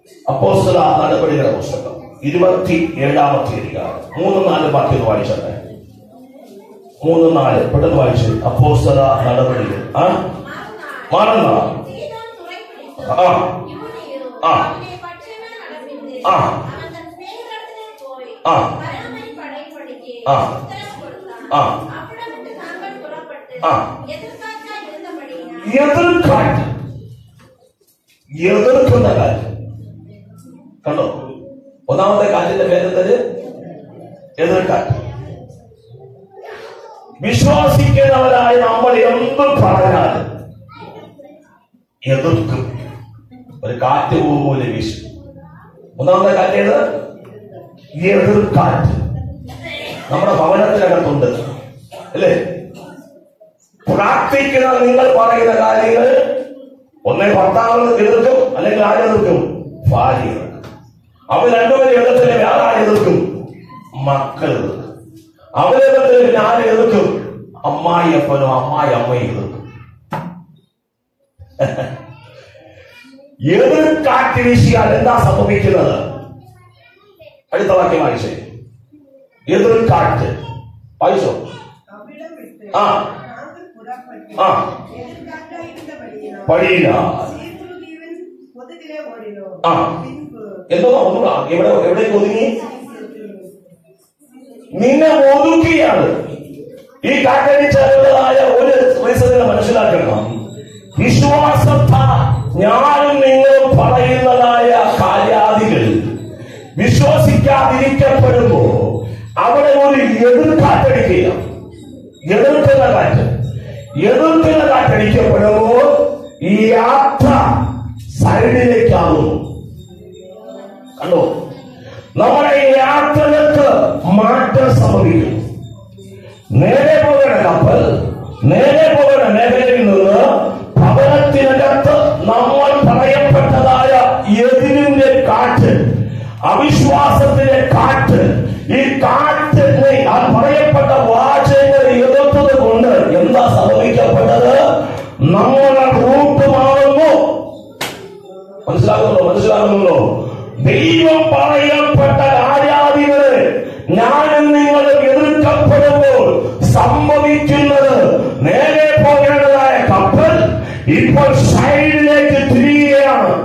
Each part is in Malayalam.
അപ്പോസ്തല നടപടികളുടെ പുസ്തകം ഇരുപത്തി ഏഴാമത്തെ അധികാരം മൂന്ന് നാല് വാക്യം വായിച്ചത് മൂന്ന് നാല് പെട്ടെന്ന് വായിച്ചു അപ്പോസ്തല നടപടികൾ ആ മാറുന്ന சீதோன் துறைப்பிடித்து ആ யூனியோ ആ. அவனை பற்றின நடப்பித்து ആ. அவன் தன் சிநேகிதரிடத்திலே போய் ആ. பரமனை படைப்படிக்கு ആ. உத்தரவு கொடுத்தான். ആ. அவ்விடமிட்டு தாங்கள் புறப்பட்டு ആ. எதிர்காற்றாய் இருந்தபடியினால் എതിർക്കാറ്റ് എതിർക്കുന്ന കാറ്റ് കണ്ടോ ഒന്നാമത്തെ കാറ്റിന്റെ പേരെന്തത് എതിർക്കാറ്റ് വിശ്വാസിക്കുന്നവരായ നമ്മൾ എന്ത് പറഞ്ഞാലും എതിർക്കും ഒരു കാറ്റ് പോലെ വീശും ഒന്നാമത്തെ കാറ്റ് ഏത് എതിർക്കാറ്റ് നമ്മുടെ ഭവനത്തിനകത്തുണ്ട് അല്ലേ പ്രാർത്ഥിക്കുന്ന നിങ്ങൾ പറയുന്ന കാര്യങ്ങൾ ഒന്നേ ഭർത്താവ് എതിർക്കും അല്ലെങ്കിൽ ആരെതിർക്കും ഭാര്യ എതിർക്കും അവർ രണ്ടുപേരും എതിർത്തില്ല വേറെ ആരെ എതിർക്കും മക്കൾ എതിർക്കും അവരെതിർത്തില്ല പിന്നെ ആരെ എതിർക്കും അമ്മായി അപ്പനോ അമ്മായി അമ്മയും എതിർക്കും എതിർക്കാറ്റ് വീശിയാൽ എന്താ സംഭവിക്കുന്നത് അടുത്ത വാക്യം വായിച്ചേ എതിർക്കാറ്റ് വായിച്ചോ அவ்விடம் விட்டு ആ நாங்கள் புறப்பட்டு ആ எதிர்காற்றாயிருந்தபடியினால் പടിയില്ല சீர்குருவியின் முதுகிலே ஓடினோம் ആ பின்பு എന്തോ ഒന്നുകൂടാ എവിടെ എവിടേക്ക് ഒതുങ്ങി നിന്നെ ഒതുക്കിയാണ് ഈ കാറ്റടിച്ചാലുള്ളതായ ഒരു റീസണിനെ മനസ്സിലാക്കണം വിശ്വാസത്ത ഞാനും നിങ്ങളും പറയുന്നതായ കാര്യാദികൾ വിശ്വസിക്കാതിരിക്കപ്പെടുമ്പോ അവിടെ ഒരു എതിർക്കാറ്റടിക്കുക എതിർക്കുന്ന കാറ്റ് എതിർക്കുന്ന കാറ്റടിക്കപ്പെടുമ്പോൾ ഈ യാത്ര സൈഡിലേക്കാകുന്നു കണ്ടോ നമ്മുടെ ഈ യാത്രകൾക്ക് മാറ്റം സംഭവിക്കും നേരെ പോകുന്ന കപ്പൽ നേരെ പോകുന്ന മേഖലയിൽ നിന്ന് ഭവനത്തിനകത്ത് നമ്മൾ പറയപ്പെട്ടതായ എതിരിന്റെ കാറ്റ് അവിശ്വാസത്തിന്റെ കാറ്റ് ഈ കാറ്റിനെ ആ പറയപ്പെട്ട വാചകങ്ങൾ എതിർത്തത് കൊണ്ട് എന്താ സംഭവിക്കപ്പെട്ടത് നമ്മുടെ റൂട്ട് മാറുന്നു മനസ്സിലാകുന്നുണ്ടോ മനസ്സിലാകുന്നുണ്ടോ ദൈവം പറയപ്പെട്ട കാര്യാദികള് ഞാനും നിങ്ങളും എതിർക്കപ്പെടുമ്പോൾ സംഭവിക്കുന്നത് നേരെ പോകേണ്ടതായ കപ്പൽ ഇപ്പോൾ സൈഡിലേക്ക് തിരിയുകയാണ്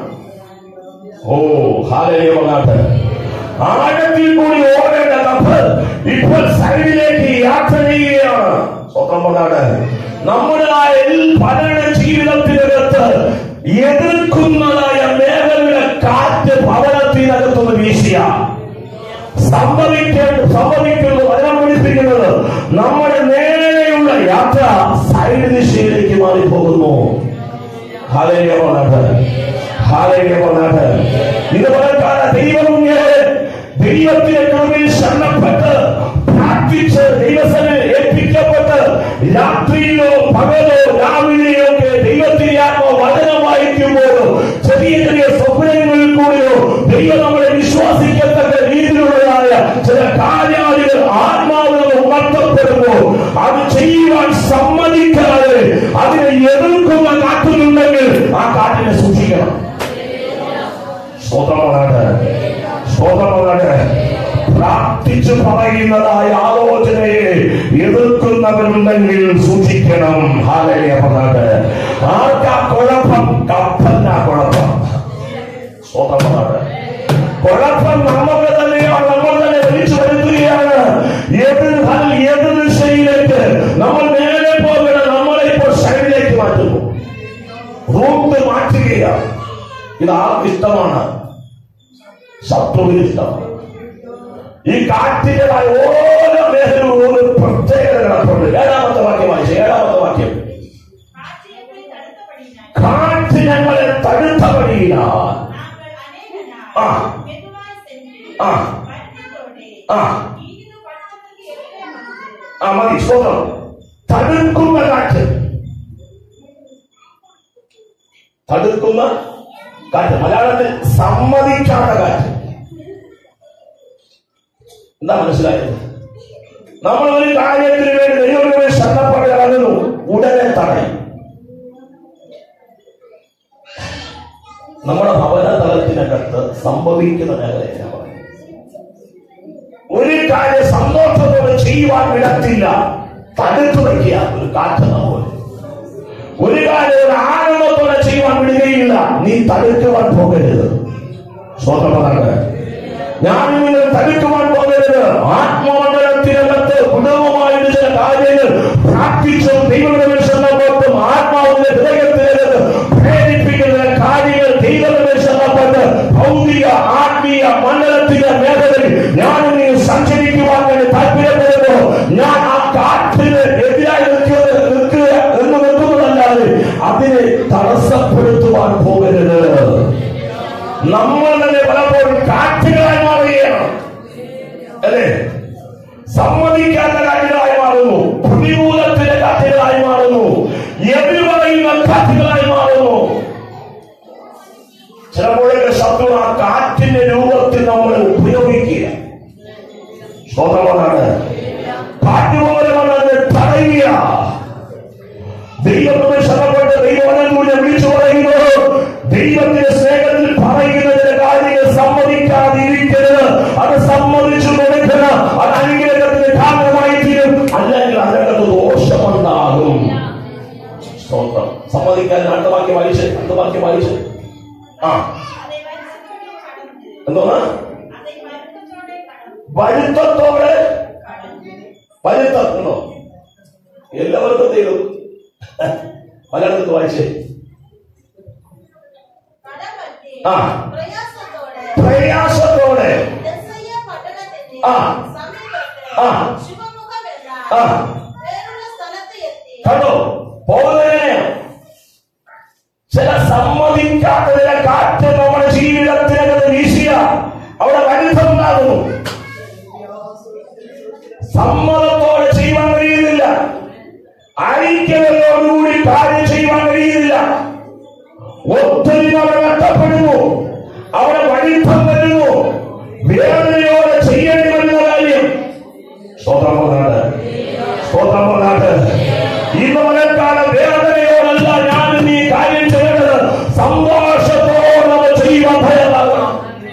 ഓ ഹാലയ മകാട്ട് ആഴത്തിൽ കൂടി ഓടേണ്ട കപ്പൽ ഇപ്പോൾ സൈഡിലേക്ക് യാത്ര ചെയ്യുകയാണ് സ്വന്തം മകാട്ട് നമ്മുടേതായ എല്ലാ പലരുടെ ജീവിതത്തിനകത്ത് എതിർക്കുന്നതായ മേഖലയുടെ കാറ്റ് ഭവനത്തിനകത്തുനിന്ന് വീശിയ സംഭവിക്കേണ്ട സംഭവിക്കുന്നത് വരാൻ പഠിപ്പിക്കുന്നത് നമ്മുടെ നേരെയുള്ള യാത്ര സൈഡ് ദിശയിലേക്ക് മാറിപ്പോകുന്നു ഹാലയ മകാട്ട് ഹാലയ മകാട്ട് ഇത് പലക്കാല ദൈവം ഇങ്ങനെ ദൈവത്തിന്റെ കൃപയിൽ ശരണപ്പെട്ട് പ്രാർത്ഥിച്ച് ദൈവസനെ ഏൽപ്പിക്കപ്പെട്ട് രാത്രിയിലോ പകലോ രാവിലെയോ ഒക്കെ ദൈവത്തിന്റെ ആത്മ വചനം വായിക്കുമ്പോഴോ ചെറിയ ചെറിയ സ്വപ്നങ്ങളിൽ കൂടിയോ ദൈവം നമ്മളെ വിശ്വാസിക്കത്തക്ക രീതിയിലുള്ളതായ ചില കാര്യാദികൾ ആത്മാവിനെ ഉണർത്തപ്പെടുമ്പോൾ അത് ചെയ്യുവാൻ സമ്മതിക്കാതെ അതിനെ എതിർക്കുന്ന കാറ്റുന്നുണ്ടെങ്കിൽ ആ കാറ്റിനെ സൂക്ഷിക്കണം സ്വതമാണ് സ്വതമാണ് പ്രാർത്ഥിച്ചു പറയുന്നതായ ആലോചനയെ എതിർക്കുന്നവരുണ്ടെങ്കിൽ സൂക്ഷിക്കണം ഹാലയ പതാക ആർക്കാ കുഴപ്പം കപ്പലിനാ കുഴപ്പം സ്വതമാണ് കുഴപ്പം നമുക്ക് തന്നെയാണ് നമ്മൾ തന്നെ വിളിച്ചു വരുത്തുകയാണ് ഏത് ഹൽ ഏത് ദിശയിലേക്ക് നമ്മൾ നേരെ പോകണം നമ്മളെ ഇപ്പോൾ സൈഡിലേക്ക് മാറ്റുന്നു റൂട്ട് മാറ്റുകയാണ് ഇത് ആർക്കും ഇഷ്ടമാണ് ശത്രുവിന് ഇഷ്ടമാണ് ഈ കാറ്റിൻ്റെതായ ഓരോ മേഖലയും ഓരോ പ്രത്യേകത കിടപ്പുണ്ട് ഏഴാമത്തെ വാക്യം വായിച്ചു ഏഴാമത്തെ വാക്യം காட்சியங்களை தடுத்தபடியினால் കാറ്റ് ഞങ്ങളെ തടുത്തപടിയിനാൽ நாங்கள் அநேக ஆ. நாள் மெதுவாய் சென்று ஆ. வருத்தத்தோடே ആ இனிது பட்டணத்துக்கு எதிரே வந்து ആ മതി സ്വന്തം തടുക്കുന്ന കാറ്റ് തടുക്കുന്ന കാറ്റ് മലയാളത്തിൽ സമ്മതിക്കാത്ത കാറ്റ് എന്താ മനസ്സിലായത് നമ്മൾ ഒരു കാര്യത്തിന് വേണ്ടി ദൈവത്തിന് ശ്രദ്ധപ്പെട്ട് ഇറങ്ങുന്നു ഉടനെ തടയും നമ്മുടെ ഭവന തലത്തിനകത്ത് സംഭവിക്കുന്ന മേഖലയാണ് പറയുന്നത് ഒരു കാര്യം സന്തോഷത്തോടെ ചെയ്യുവാൻ വിടത്തില്ല തടുത്തു വയ്ക്കുക ഒരു കാറ്റെന്ന പോലെ ഒരു കാര്യം ഒരു ആനന്ദത്തോടെ ചെയ്യുവാൻ വിടുകയില്ല നീ തടുക്കുവാൻ പോകരുത് സ്വതന്ത്രമാണ് ഞാൻ നിങ്ങൾ തടുക്കുവാൻ പോകരുത് ആത്മമണ്ഡലത്തിനകത്ത് കുടുംബമായിട്ട് ചില കാര്യങ്ങൾ പ്രാർത്ഥിച്ചും ദൈവനിമിഷങ്ങൾക്കൊട്ടും ആത്മാവിന്റെ ഹൃദയത്തിനകത്ത് പ്രേരിപ്പിക്കുന്ന കാര്യങ്ങൾ ദൈവനിമിഷങ്ങൾക്കൊട്ട് ഭൗതിക ആത്മീയ മണ്ഡലത്തിന്റെ മേഖലയിൽ ഞാൻ നീ സഞ്ചരിക്കുവാൻ വേണ്ടി താല്പര്യപ്പെടുന്നു ഞാൻ ആ കാറ്റിന് എതിരായി നിൽക്കുന്നത് നിൽക്കുക എന്ന് നിൽക്കുന്നതല്ലാതെ അതിനെ തടസ്സപ്പെടുത്തുവാൻ പോകരുത് നമ്മൾ തന്നെ പലപ്പോഴും കാറ്റുകളായി മാറുകയാണ് അല്ലേ സമ്മതിക്കാത്ത കാറ്റുകളായി മാറുന്നു പ്രതികൂലത്തിന്റെ കാറ്റുകളായി മാറുന്നു എതിർ പറയുന്ന കാറ്റുകളായി മാറുന്നു ചിലപ്പോഴൊക്കെ ശത്രു ആ കാറ്റിന്റെ രൂപത്തിൽ നമ്മൾ ഉപയോഗിക്കുക സ്വതന്ത്രമാണ് കാറ്റ് പോലെ വന്നത് തടയുക ദൈവത്തോട് ശരണപ്പെട്ട് ദൈവനെ വിളിച്ചു പറയുന്നു ദൈവത്തിന്റെ സ്നേഹത്തിൽ പറയുന്ന ചില കാര്യങ്ങൾ സമ്മതിക്കാതെ ഇരിക്കരുത് അത് സമ്മതിച്ചു കൊടുക്കണം അത് അനുഗ്രഹത്തിന് കാരണമായി തീരും അല്ലെങ്കിൽ അതിനകത്ത് ദോഷമുണ്ടാകും സ്തോത്രം സമ്മതിക്കാൻ രണ്ട് വാക്യം വായിച്ച് രണ്ട് വാക്യം വായിച്ച് ആ அதை வருஷத்தோடு கடந்து എന്തോന്നാ அதை வருஷத்தோடு கடந்து വരുത്തത്തോടെ கடந்து വരുത്തോ എല്ലാവർക്കും തരും മലയാളത്തിൽ വായിച്ചേ கடமத்தி ஆ. பிரயாசத்தோடு പ്രയാസത്തോടെ தெசைய பட்டணத்தின் ஆ. சமீபத்தில் ஆ. சிவமுகம் ஆ. எல்லாம் வேறுள்ள ஸ்தலத்தை எத்தி കണ്ടോ പോകുന്നതിനെ ചില സമ്മതിക്കാത്ത ചില കാറ്റ് നമ്മുടെ ജീവിതത്തിനകത്ത് വീശിയ അവിടെ വരുത്തുണ്ടാകുന്നു സമ്മതത്തോടെ ചെയ്യുവാൻ കഴിയുന്നില്ല ഐക്യതയോടുകൂടി കാര്യം ചെയ്യുവാൻ കഴിയുന്നില്ല ഒത്തിരി അവിടെ നഷ്ടപ്പെടുന്നു അവിടെ വഴിത്തം വരുന്നു വേദനയോടെ ചെയ്യേണ്ടി വരുന്ന കാര്യം സ്വതന്ത്രനാണ് സ്വതന്ത്രനാണ് ഇന്ന് മഴക്കാലം വേദനയോടല്ല ഞാൻ നീ കാര്യം ചെയ്യേണ്ടത് സന്തോഷത്തോടെ നമ്മൾ ചെയ്യുവാൻ തയ്യാറാകണം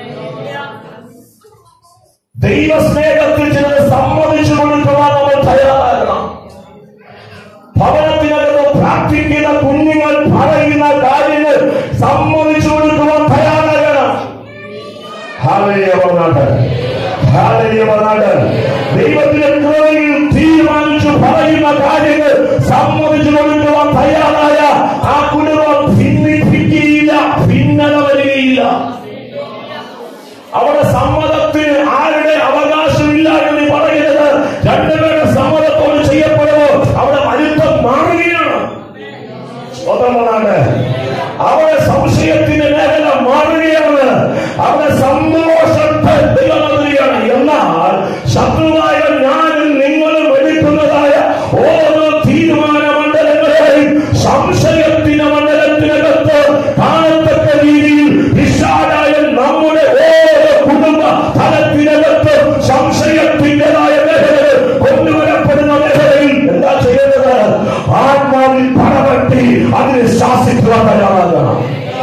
ദൈവസ്നേഹത്തിൽ ചിലത് സമ്മതിച്ചു കൊടുക്കുവാൻ നമ്മൾ തയ്യാറാകണം ഭവനത്തിനകത്ത് പ്രാർത്ഥിക്കുന്ന കുഞ്ഞുങ്ങൾ പറയുന്ന കാര്യങ്ങൾ സമ്മതിച്ചു കൊടുക്കുവാൻ തയ്യാറാകണം ഹാലലിയ പറഞ്ഞാട്ട് ഹാലലിയ പറഞ്ഞാട്ട് ദൈവത്തിന്റെ കൃപയിൽ തീരുമാനിച്ചു പറയുന്ന കാര്യങ്ങൾ സമ്മതിച്ചു കൊടുക്കുവാൻ തയ്യാറായ ആ കുടുംബം ഭിന്നിപ്പിക്കുകയില്ല ഭിന്നത വരികയില്ല അവിടെ സമ്മതത്തിന് ആരുടെ അവകാശമില്ല എന്ന് പറയരുത് രണ്ടുപേരുടെ സമ്മതത്തോട് ചെയ്യപ്പെടുമോ അവിടെ അഴുത്തം മാറുകയാണ് സ്വതന്ത്രനാണ് അവിടെ സംശയത്തിന്റെ മേഖല മാറുകയാണ് അവിടെ സന്തോഷത്തെ ദൈവമാണ് എന്നാൽ ശത്രുവായ ഞാനും നിങ്ങളും എടുക്കുന്നതായ ഓരോ തീരുമാന മണ്ഡലങ്ങളെയും സംശയത്തിന്റെ മണ്ഡലത്തിനകത്ത് കാണത്തക്ക രീതിയിൽ വിശാലായ നമ്മുടെ ഓരോ കുടുംബ തലത്തിനകത്ത് സംശയത്തിൻ്റെതായ മേഖലകൾ കൊണ്ടുവരപ്പെടുന്ന മേഖലയിൽ എന്താ ചെയ്യേണ്ടത് ആത്മാവിൽ പടവട്ടി അതിനെ ശാസിക്കുവാൻ തയ്യാറാകണം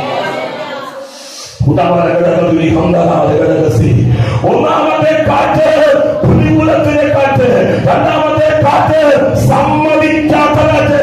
ഉദാഹരണ ഒന്നാമത്തെ കാറ്റ് പ്രതികൂലത്തിലെ കാറ്റ് രണ്ടാമത്തെ കാറ്റ് സമ്മതിക്കാത്ത കാറ്റ്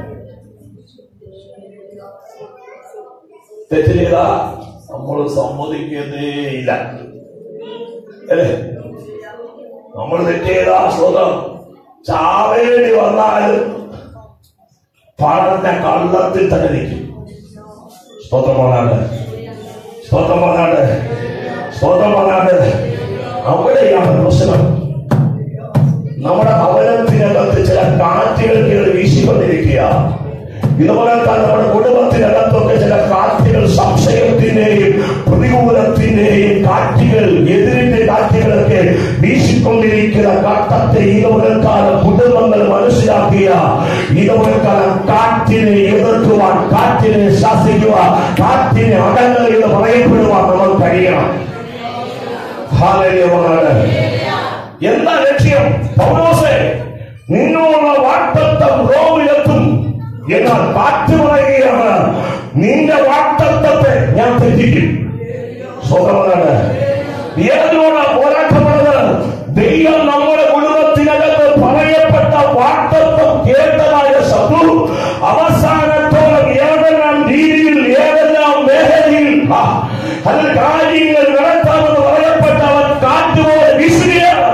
തെറ്റിലേതാ നമ്മൾ സമ്മതിക്കുന്നേ ഇല്ല അല്ലേ നമ്മൾ തെറ്റിയതാ സ്വതം ചാവേണ്ടി വന്നാലും പറഞ്ഞ കള്ളത്തിൽ തന്നെ നിൽക്കും സ്തോത്രം പറഞ്ഞാണ് സ്തോത്രം പറഞ്ഞാണ് സ്തോത്രം പറഞ്ഞാണ് അവിടെയാണ് പ്രശ്നം നമ്മുടെ ഭവനത്തിനകത്ത് ചില കാറ്റുകൾ കയറി വീശിക്കൊണ്ടിരിക്കുക ഇതുപോലെ തന്നെ നമ്മുടെ കുടുംബത്തിനകത്തൊക്കെ ചില കാറ്റുകൾ സംശയത്തിന്റെയും പ്രതികൂലത്തിന്റെയും കാറ്റുകൾ എതിരിന്റെ കാറ്റുകളൊക്കെ വീശിക്കൊണ്ടിരിക്കുന്ന ഘട്ടത്തെ ഇതുപോലെക്കാലം കുടുംബങ്ങൾ മനസ്സിലാക്കിയ ഇതുപോലെക്കാലം കാറ്റിനെ എതിർക്കുവാൻ കാറ്റിനെ ശാസിക്കുവാൻ കാറ്റിനെ അടങ്ങൽ എന്ന് പറയപ്പെടുവാൻ നമ്മൾ കഴിയണം ഹാലര്യമാണ് എന്താ ലക്ഷ്യം പൗലോസേ നിന്നോടുള്ള വാക്തത്വം റോമിലെത്തും എന്നാൽ കാറ്റ് പറയുകയാണ് നിന്റെ വാക്തത്വത്തെ ഞാൻ തെറ്റിക്കും സ്വതന്ത്രമാണ് ഏതിനോടാ പോരാട്ടപ്പെടുന്നത് ദൈവം നമ്മുടെ കുടുംബത്തിനകത്ത് പറയപ്പെട്ട വാർത്തത്വം കേട്ടതായ ശത്രു അവസാനത്തോളം ഏതെല്ലാം രീതിയിൽ ഏതെല്ലാം മേഖലയിൽ ആ, അത് കാര്യങ്ങൾ നടത്താമെന്ന് പറയപ്പെട്ടവൻ കാറ്റുപോലെ വീശുകയാണ്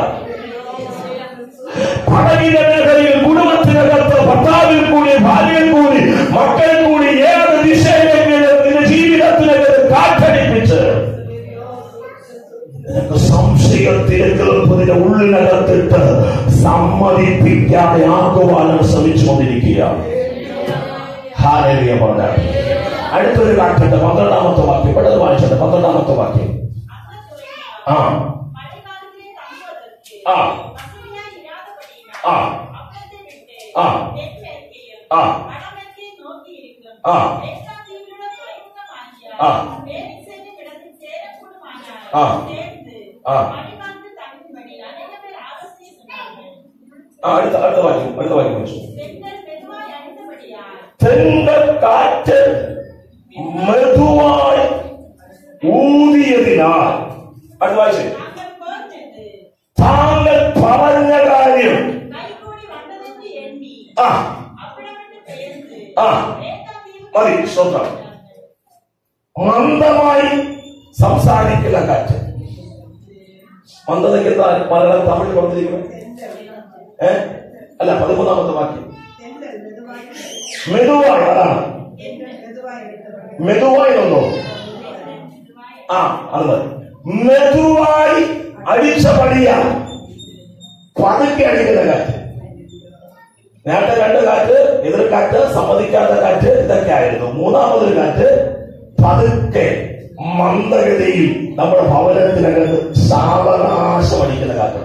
പടകിന്റെ മേഖലയിൽ കുടുംബത്തിനകത്ത് ഭർത്താവിൽ കൂടി ഭാര്യയിൽ കൂടി മക്കൾ കൂടി ഏത് ദിശയിലെങ്കിലും നിന്റെ ജീവിതത്തിനകത്ത് കാറ്റടിപ്പിച്ച് നിനക്ക് സംശയത്തിലെതിർപ്പതിന്റെ ഉള്ളിനകത്തിട്ട് സമ്മതിപ്പിക്കാതെ ആക്കുവാനും ശ്രമിച്ചുകൊണ്ടിരിക്കുകയാണ് ഹാലേലിയ പറഞ്ഞാൽ അടുത്തൊരു കാറ്റുണ്ട് പന്ത്രണ്ടാമത്തെ വാക്യം ഇവിടെ വായിച്ചത് പന്ത്രണ്ടാമത്തെ വാക്യം ആ മഴക്കാലത്തിലെ തണുപ്പകർക്ക് ആ പசுവിനായി ഇരാതപടിയിനാൽ ആ അക്കരത്തെ വിട്ട് ആ തെറ്റരികയും ആ വടമെക്കെ നോക്കിയിരിക്കും. ആ ദേശാതീവിലുള്ള തുറമുഖമാകിയാൽ ആ വേലിച്ചേരി കിടന്ന് ചേരക്കൂടുമാനാൽ ആ ചേർന്ന് ആ മണികാലത്ത് തണുക്കുംപടി അനേകപേർ ആവശ്യിക്കുന്നുണ്ട്. ആ അടുത്ത അടുത്ത വാക്യം അടുത്ത വാക്യം വായിച്ചു തെന്നൽ മെതുവായി അണിഞ്ഞപടിയാൽ തെങ്ക കാറ്റ് മൃദുവായി ഊതിയതിനാൽ അടുത്ത വായിച്ചു താങ്കൾ പേർന്നത് താങ്കൾ പറഞ്ഞ കാര്യം കൈകൂടി വന്നതെന്ന് എണ്ണി ആ അവിടവിട്ട് പേർന്ന് ആ ദേശാതീവിൽ മതി ശ്രോത്രം മന്ദമായി സംസാരിക്കുന്ന കാറ്റ് മന്ദതയ്ക്ക് എന്താ മലയാളം തമിഴ് പറഞ്ഞിരിക്കുന്നത് ഏ അല്ല പതിമൂന്നാമത്തെ വാക്യം എന്റെ മെതുവായി മെതുവായി അതാണ് എന്റെ മെതുവായി വിട്ടവൻ മെതുവായി വന്നോ ആ അത് മതി മെതുവായി അടിച്ച പടിയ പതുക്കെ അടിക്കുന്ന കാറ്റ് നേരത്തെ രണ്ട് കാറ്റ് എതിർക്കാറ്റ് സമ്മതിക്കാത്ത കാറ്റ് ഇതൊക്കെ ആയിരുന്നു മൂന്നാമതൊരു കാറ്റ് പതുക്കെ മന്ദഗതിയിൽ നമ്മുടെ ഭവനത്തിനകത്ത് സാവകാശം അടിക്കുന്ന കാറ്റ്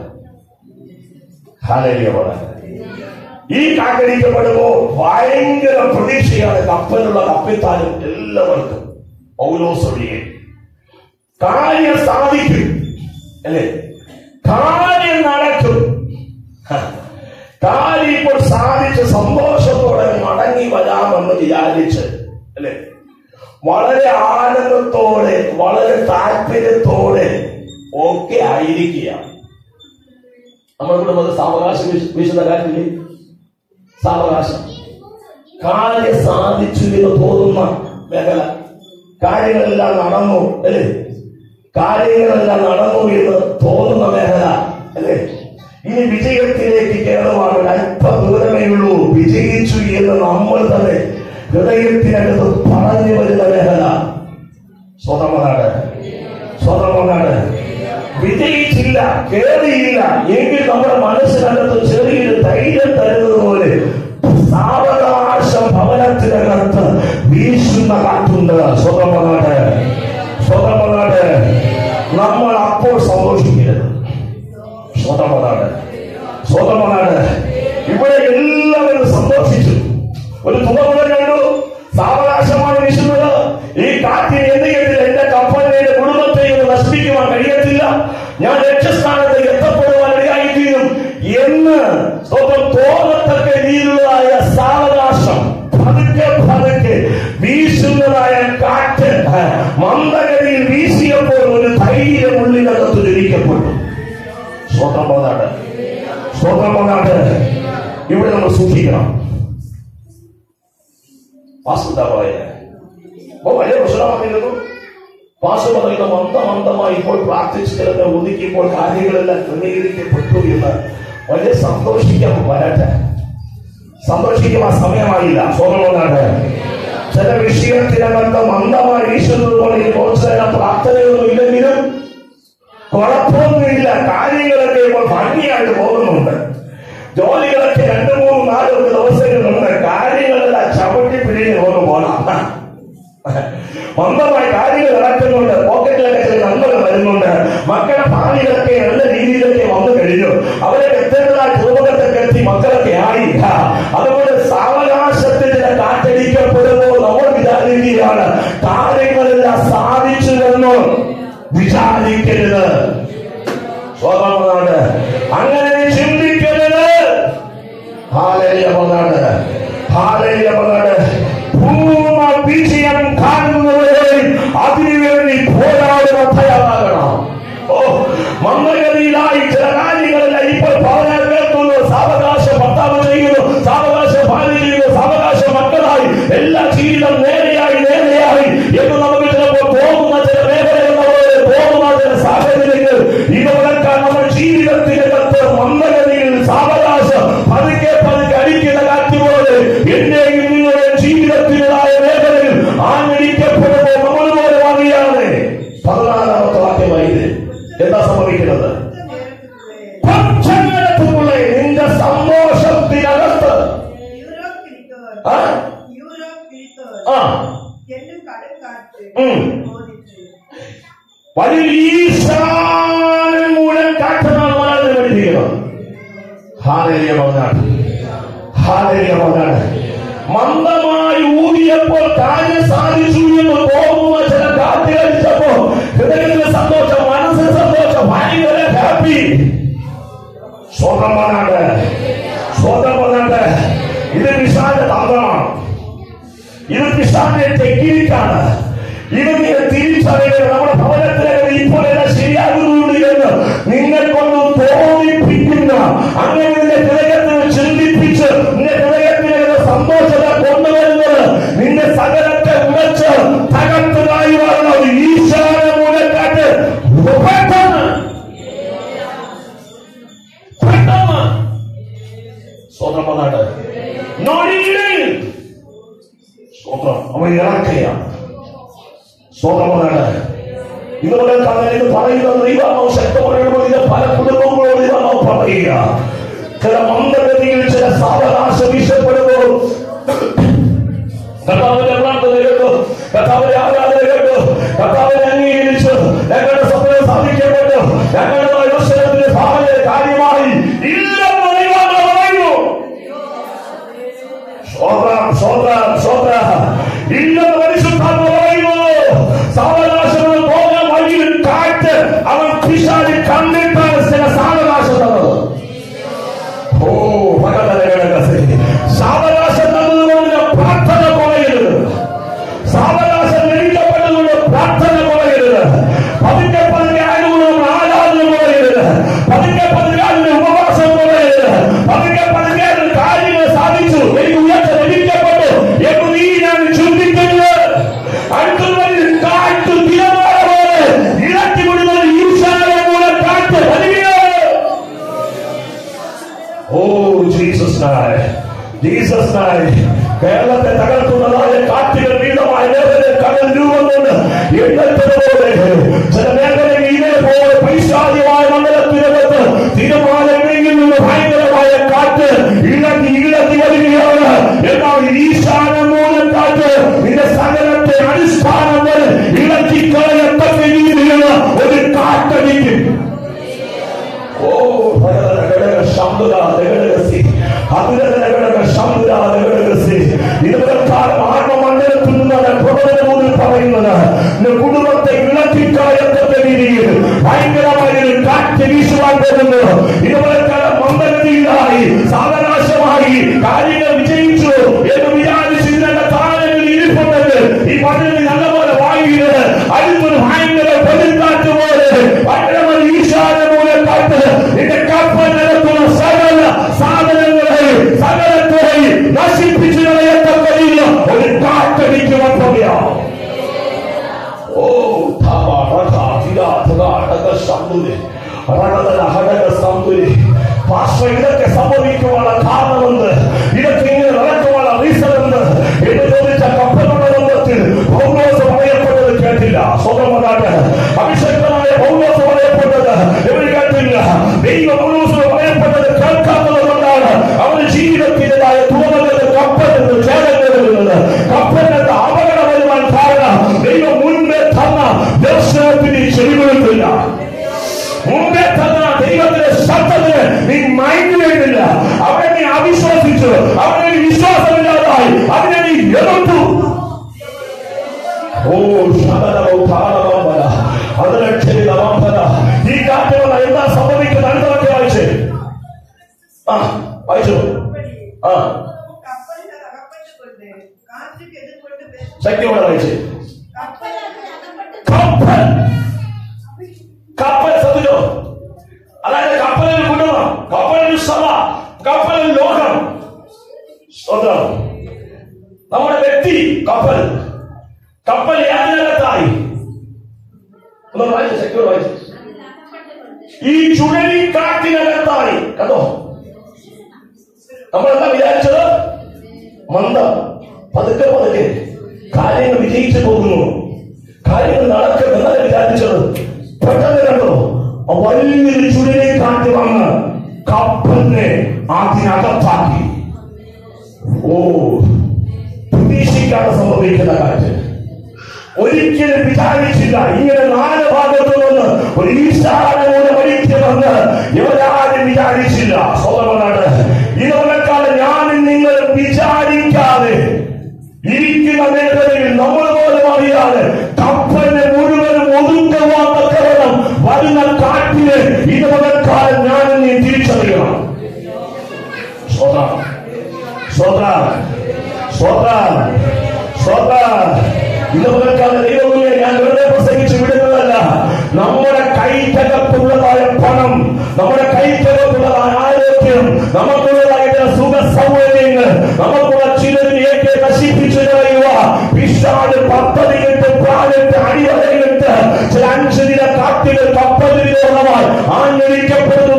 ഹാലേലിയ പോലെ ഈ കാക്കടിക്കപ്പെടുമ്പോൾ ഭയങ്കര പ്രതീക്ഷയാണ് കപ്പലുള്ള കപ്പിത്താനും എല്ലാവർക്കും പൗലോസ് ഒഴികെ കാര്യം സാധിക്കും അല്ലേ കാര്യം നടക്കും ഹ. കാര്യം ഇപ്പോൾ സാധിച്ച് സന്തോഷത്തോടെ മടങ്ങി വരാമെന്ന് വിചാരിച്ച് അല്ലേ വളരെ ആനന്ദത്തോടെ വളരെ താല്പര്യത്തോടെ ഒക്കെ ആയിരിക്കുക നമ്മുടെ കുടുംബത്തിൽ സാവകാശം വീശ- വീശുന്ന കാര്യമില്ലേ സാവകാശം കാര്യം സാധിച്ചു എന്ന് തോന്നുന്ന മേഖല കാര്യങ്ങളെല്ലാം നടന്നു അല്ലേ കാര്യങ്ങളെല്ലാം നടന്നു എന്ന് തോന്നുന്ന മേഖല അല്ലേ ഇനി വിജയത്തിലേക്ക് കയറുവാൻ അല്പ ദൂരമേ ഉള്ളൂ വിജയിച്ചു എന്ന് നമ്മൾ തന്നെ ഹൃദയത്തിനകത്ത് പറഞ്ഞു വരുന്ന മേഖല സ്വതമനാട് സ്വതമനാട് വിജയിച്ചില്ല കേറിയില്ല എങ്കിൽ നമ്മുടെ മനസ്സിനകത്ത് ചെറിയൊരു ധൈര്യം തരുന്നത് പോലെ സാവകാശം ഭവനത്തിനകത്ത് വീശുന്ന കാറ്റുണ്ട് സ്വതമനാട് സ്വതമനാട് നമ്മൾ അപ്പോൾ സന്തോഷിക്കരുത് സ്വതമനാട് സ്വതമനാട് ഇവിടെ എല്ലാവരും സന്തോഷിച്ചു ഒരു തുറമുഖം കണ്ടു സാവകാശമാണ് വീശുന്നത് ഈ കാറ്റിന് എന്ത് ചെയ്തില്ല എന്റെ കപ്പലിനെ എന്റെ കുടുംബത്തെ ഇത് നശിപ്പിക്കുവാൻ കഴിയത്തില്ല ഞാൻ ലക്ഷ്യസ്ഥാനത്ത് എത്തപ്പെടുവാൻ ഇടയായിത്തീരും എന്ന് സ്വന്തം തോന്നത്തക്ക രീതിയിലുള്ളതായ സാവകാശം പതുക്കെ പതുക്കെ വീശുന്നതായ കാറ്റ് മന്ദഗതിയിൽ വീശിയപ്പോൾ ഒരു ധൈര്യം ഉള്ളിനകത്ത് ജനിക്കപ്പെട്ടു സ്വന്തം പോകാട്ട് സ്വന്തം പോകാട്ട് ഇവിടെ നമ്മൾ സൂക്ഷിക്കണം വാസ്തുത പറയുന്നത് അപ്പൊ വലിയ പ്രശ്നമായിരുന്നു വാസു പറയുന്ന മന്ദമന്ദമായി ഇപ്പോൾ പ്രാർത്ഥിച്ചിരുന്ന ഒതുക്കിയപ്പോൾ കാര്യങ്ങളെല്ലാം ക്രമീകരിക്കപ്പെട്ടു എന്ന് വലിയ സന്തോഷിക്കാൻ വരട്ടെ സന്തോഷിക്കുവാൻ സമയമായില്ല സ്വതന്ത്രനാണ് ചില വിഷയത്തിനകത്ത് മന്ദമായി വീശുന്നത് പോലെ ഈ കുറച്ചു നേരം പ്രാർത്ഥനയൊന്നും ഇല്ലെങ്കിലും കുഴപ്പമൊന്നുമില്ല കാര്യങ്ങളൊക്കെ ഇപ്പോൾ ഭംഗിയായിട്ട് പോകുന്നുണ്ട് ജോലികളൊക്കെ രണ്ടു മൂന്ന് നാലൊക്കെ ദിവസങ്ങളുണ്ട് കാര്യങ്ങളെല്ലാം ചവിട്ടി പിടിഞ്ഞ് പോകുന്നു പോകാം മന്ദമായി കാര്യങ്ങൾ നടക്കുന്നുണ്ട് പോക്കറ്റിലൊക്കെ ചില നന്മകൾ വരുന്നുണ്ട് മക്കളുടെ ഭാവികളൊക്കെ നല്ല രീതിയിലൊക്കെ വന്നു കഴിഞ്ഞു അവരെ എത്തേണ്ടതായ കുടുംബത്തൊക്കെ എത്തി മക്കളൊക്കെ ആയി ആ, അതുകൊണ്ട് സാവകാശത്തിൽ ചില കാറ്റടിക്കപ്പെടുമ്പോൾ നമ്മൾ വിചാരിക്കുകയാണ് കാര്യങ്ങളെല്ലാം സാധിച്ചു എന്ന് വിചാരിക്കരുത് സ്വതന്ത്രനാണ് അങ്ങനെ നീ ചിന്തിക്കരുത് ഹാലയിലെ പങ്കാണ് ഹാലയിലെ പങ്കാണ് പൂർണ്ണ വിജയം കാണുന്നവരെ അതിനുവേണ്ടി പോരാടുവാൻ തയ്യാറാകണം ഓ മന്ദഗതിയിലായി ചില കാര്യങ്ങളെല്ലാം ഇപ്പോൾ പറഞ്ഞാൽ കേൾക്കുന്നു സാവകാശം ഭർത്താവ് ചെയ്യുന്നു സാവകാശം ഭാര്യ ചെയ്യുന്നു സാവകാശം മക്കളായി എല്ലാ ജീവിതം നേരെയായി നേരെയായി എന്ന് നമുക്ക് ചിലപ്പോൾ തോന്നുന്ന ചില മേഖലകൾ നമ്മളോട് തോന്നുന്ന ചില സാഹചര്യങ്ങൾ ഇതുകൊണ്ടൊക്കെ നമ്മൾ ജീവിതത്തിനകത്ത് മന്ദഗതിയിൽ സാവകാശം പതുക്കെ പതുക്കെ അടിക്കുന്ന കാറ്റ് പോലെ എന്റെയും നിങ്ങളുടെ ജീവിതത്തിൻ്റെതായ മേഖലയിൽ ആഞ്ഞടിക്കപ്പെടുമ്പോൾ നമ്മൾ പോലെ അറിയാതെ പതിനാലാമത്തെ വാക്യമായത് എന്താ സംഭവിക്കുന്നത് കുറച്ച് നേരത്തിനുള്ളിൽ കൊച്ചങ്ങനത്തുള്ള നിന്റെ സന്തോഷത്തിനകത്ത് യൂറോപ്പ് കിരിക്കോർ ആ? യൂറോപ്പ് കിരിക്കോർ ആ എന്നും കടൽക്കാറ്റ് ഉം. ബോധിച്ചു വലിയ മൂലം കാറ്റനാണ് മലയാളത്തിൽ പഠിപ്പിക്കുന്നത് ഹാലേലിയ മകനാണ് ഹാലേലിയ മകനാണ് മന്ദമായി ഊതിയപ്പോൾ കാര്യം സാധിച്ചു എന്ന് തോന്നുന്ന ചില കാറ്റ് കഴിച്ചപ്പോ ഹൃദയത്തിൽ സന്തോഷം മനസ്സിൽ സന്തോഷം ഭയങ്കര ഹാപ്പി സ്വന്തം പറഞ്ഞാണ്ട് സ്വന്തം പറഞ്ഞാണ്ട് ഇത് വിശാല തന്ത്രമാണ് ഇത് പിശാന്റെ ടെക്നിക്കാണ് ഇത് നിങ്ങൾ തിരിച്ചറിയുന്നത് നമ്മുടെ ഭവനത്തിനകത്ത് ഇപ്പോൾ എല്ലാം ശരിയാകുന്നുണ്ട് എന്ന് നിങ്ങൾ കൊണ്ട് തോന്നിപ്പിക്കുന്ന അങ്ങനെ നിന്റെ ഹൃദയത്തിൽ ചിന്തിപ്പിച്ച് നിന്റെ ഹൃദയത്തിനകത്ത് സന്തോഷത കൊണ്ടുവരുന്നത് നിന്റെ സകലത്തെ ഉടച്ച് തകർത്തതായി വരുന്നത് ഈശാന മൂലക്കാട്ട് പെട്ടെന്ന് പെട്ടെന്ന് സ്വന്തം വന്നാട്ട് നൊടിയിടയിൽ സ്തോത്രം അവൻ ഇറക്കുകയാണ് സ്തോത്രമാണ് ഇതുപോലെ കണ്ണനിൽ പറയുന്ന ദൈവമോ ശക്തപ്പെടുമ്പോൾ ഇത് പല കുടുംബങ്ങളോട് ഇതാണോ പറയുക ചില മന്ദഗതിയിൽ ചില സാവകാശം വീശപ്പെടുമ്പോൾ കർത്താവിന്റെ പ്രാർത്ഥന കേട്ടു കർത്താവിന്റെ ആരാധന കേട്ടു കർത്താവിനെ അംഗീകരിച്ചു ഞങ്ങളുടെ സ്വപ്നം സാധിക്കപ്പെട്ടു ഞങ്ങളുടെ ദൈവസ്ഥലത്തിന്റെ ഭാവന കാര്യമായി ഇല്ലെന്ന് ദൈവം പറയുന്നു സ്വോത്രം സ്വോത്രം സ്വോത്ര ഇല്ലെന്ന് പരിശുദ്ധാത്മ പറയുന്നു സാവകാശങ്ങൾ പോകാൻ വഴിയിൽ കാറ്റ് അവൻ പിശാലി കണ്ടിട്ടാണ് ചില സാവകാശം തന്നത് ഓ ഭഗവതകസേ സാവകാശം തന്നതുകൊണ്ട് പ്രാർത്ഥന കുറയരുത് സാവകാശം ലഭിക്കപ്പെട്ടതുകൊണ്ട് പ്രാർത്ഥന കുറയരുത് പതുക്കെ പതുക്കെ ആയതുകൊണ്ട് നമ്മൾ ആരാധന കുറയരുത് പതുക്കെ പതുക്കെ അതിന്റെ ഉപവാസം കുറയരുത് പതുക്കെ പതുക്കെ അതിന് കാര്യങ്ങൾ സാധിച്ചു എനിക്ക് ഉയർച്ച ലഭിക്കപ്പെട്ടു എന്ന് നീ ഞാൻ ചിന്തിക്കരുത് അടുത്തുള്ളവരിൽ കാറ്റ് തിരമാല പോലെ ഇളക്കി വിടുന്നത് ഈശാന മൂലം കാറ്റ് വരികയാണ് ഓ ജീസസ് നായ ജീസസ് നായ കേരളത്തെ തകർക്കുന്നതായ കാറ്റുകൾ വീതമായ മേഖലയിൽ കടൽ രൂപം കൊണ്ട് എഴുന്നേറ്റതുപോലെ ചില മേഖലയിൽ ഇതേപോലെ പൈശാചികമായ മണ്ഡലത്തിനകത്ത് തീരുമാനങ്ങളിൽ നിന്ന് ഭയങ്കരമായ കാറ്റ് ഇളക്കി ഇളക്കി വരികയാണ് എന്നാൽ ഈശാന മൂലം കാറ്റ് നിന്റെ സകലത്തെ അടിസ്ഥാനം വരെ ഇളക്കി കളയത്തക്ക രീതിയിലുള്ള ഒരു കാറ്റടിക്കും ഓ ഭഗവത ഘടക ശബ്ദ ഘടകസി അതിരകട ഘടക ശബ്ദ ഘടകസി ഇതുവരെ കാലം ആത്മമണ്ഡലത്തിൽ നിന്നാണ് പ്രബോധനമൂന്നിൽ പറയുന്നത് നിന്റെ കുടുംബത്തെ ഇളക്കിക്കളയത്തക്ക രീതിയിൽ ഭയങ്കരമായ ഒരു കാറ്റ് വീശുവാൻ പോകുന്നു ഇതുവരെ കാലം മന്ദഗതിയിലായി സാവകാശമായി കാര്യങ്ങൾ വിജയിച്ചു എന്ന് വിചാരിച്ച് ഇതിന്റെ താരങ്ങളിൽ ഇരിപ്പുണ്ടെങ്കിൽ ഈ പദ്ധതി നല്ലപോലെ വാങ്ങിയത് അതിനൊരു ഭയങ്കര പെരുങ്കാറ്റ് പോലെ ഭയങ്കരമായ ഈശാന മൂലം കാറ്റ് നിന്റെ കപ്പൽ നിരത്തുന്ന സകല സാധനങ്ങളെ സകലത്തെ നശിപ്പിച്ചു കളയത്തക്ക രീതിയിൽ ഒരു കാറ്റടിക്കുവാൻ പോകുകയാണ് ഓ ധാബ റഥ തിര തുക അടക സമ്പുരി റണതല ഹടക സമ്പുരി പാർശ്വ ഇതൊക്കെ സംഭവിക്കുവാനുള്ള കാരണമെന്ന് ഇതൊക്കെ ഇങ്ങനെ നടക്കുവാനുള്ള റീസൺ എന്ന് എന്ന് ചോദിച്ച കപ്പലുള്ള ബന്ധത്തിൽ പൗലോസ് പറയപ്പെട്ടത് കേട്ടില്ല സ്വതന്ത്രമായിട്ട് അഭിഷക്തമായ പൗലോസ് പറയപ്പെട്ടത് ഇവർ കേട്ടില്ല ദൈവ പൗലോസ് പറയപ്പെട്ടത് കേൾക്കാത്തത് കൊണ്ടാണ് അവന് ജീവിതത്തിൻ്റെതായ തുറന്നത് കപ്പൽ നിന്ന് ചേരേണ്ടത് കപ്പലിനകത്ത് അപകടം വരുവാൻ കാരണം ദൈവം മുൻപേ തന്ന ദർശനത്തിന് ചെവികൊടുത്തില്ല മുമ്പേ തന്ന ദൈവത്തിന്റെ ശബ്ദത്തിന് നീ മൈൻഡ് ചെയ്യുന്നില്ല അവനെ നീ അവിശ്വസിച്ചു അവനെ നീ വിശ്വാസമില്ലാതായി അതിനെ നീ എതിർത്തു ഓ ശബദമോ താളമോപല അതിലക്ഷരി നവാമ്പല ഈ കാറ്റുകൾ എന്താ സംഭവിക്കുന്നത് അടുത്ത വാക്യം വായിച്ചേ ആ വായിച്ചു ആ കപ്പലിൽ അകപ്പെട്ടുകൊണ്ട് കാറ്റുക്ക് എതിർകൊണ്ട് ശക്തിയോടെ വായിച്ചേ കപ്പൽ കപ്പലകത്ത് കപ്പൽ ശ്രദ്ധിച്ചോ അതായത് കപ്പലിൽ കുടുംബം കപ്പലിൽ സഭ കപ്പലിൽ ലോകം സ്വന്തം നമ്മുടെ വ്യക്തി കപ്പൽ കപ്പൽ യാതിനകത്തായി ഒന്ന് വായിച്ചു സെക്യൂർ വായിച്ചു ഈ ചുഴലിക്കാറ്റിനകത്തായി കണ്ടോ നമ്മളെന്താ വിചാരിച്ചത് മന്ദം പതുക്കെ പതുക്കെ കാര്യങ്ങൾ വിജയിച്ചു പോകുന്നു കാര്യങ്ങൾ നടക്കും എന്നല്ല വിചാരിച്ചത് പെട്ടെന്ന് കണ്ടോ ആ വലിയൊരു ചുഴലിക്കാറ്റ് വന്ന് കപ്പലിനെ അതിനകത്താക്കി ഓ പ്രതീക്ഷിക്കാതെ സംഭവിക്കുന്ന കാറ്റ് ഒരിക്കലും വിചാരിച്ചില്ല ഇങ്ങനെ നാല് ഭാഗത്തു നിന്ന് ഒരു ഈശാനോട് മരിക്കുമെന്ന് ഇവരാരും വിചാരിച്ചില്ല സ്വതന്ത്രനാണ് ഇതൊന്നെക്കാൾ ഞാനും നിങ്ങൾ വിചാരിക്കാതെ ഇരിക്കുന്ന മേഖലയിൽ നമ്മൾ പോലും അറിയാതെ കപ്പലിനെ മുഴുവനും ഒതുക്കുവാൻ തക്കവണ്ണം വരുന്ന കാറ്റിന് ഇതൊന്നെക്കാൾ ഞാനും നീ തിരിച്ചറിയണം സ്വതന്ത്രം സ്വതന്ത്രം സ്വതന്ത്രം സ്വതന്ത്രം ഇന്നൊക്കെ ദൈവമേ ഞാൻ വെറുതെ പ്രസംഗിച്ച് വിടുന്നതല്ല നമ്മുടെ കൈക്കകത്തുള്ളതായ പണം നമ്മുടെ കൈക്കകത്തുള്ളതായ ആരോഗ്യം നമുക്കുള്ളതായ ചില സുഖ സൗകര്യങ്ങൾ നമുക്കുള്ള ചിലതിനെയൊക്കെ നശിപ്പിച്ചു കളയുക പിശാട് പദ്ധതിയിട്ട് പ്രാണിട്ട് അടിവരയിട്ട് ചില അഞ്ച് നില കാറ്റുകൾ കപ്പലിലോളമായി ആഞ്ഞടിക്കപ്പെടുന്ന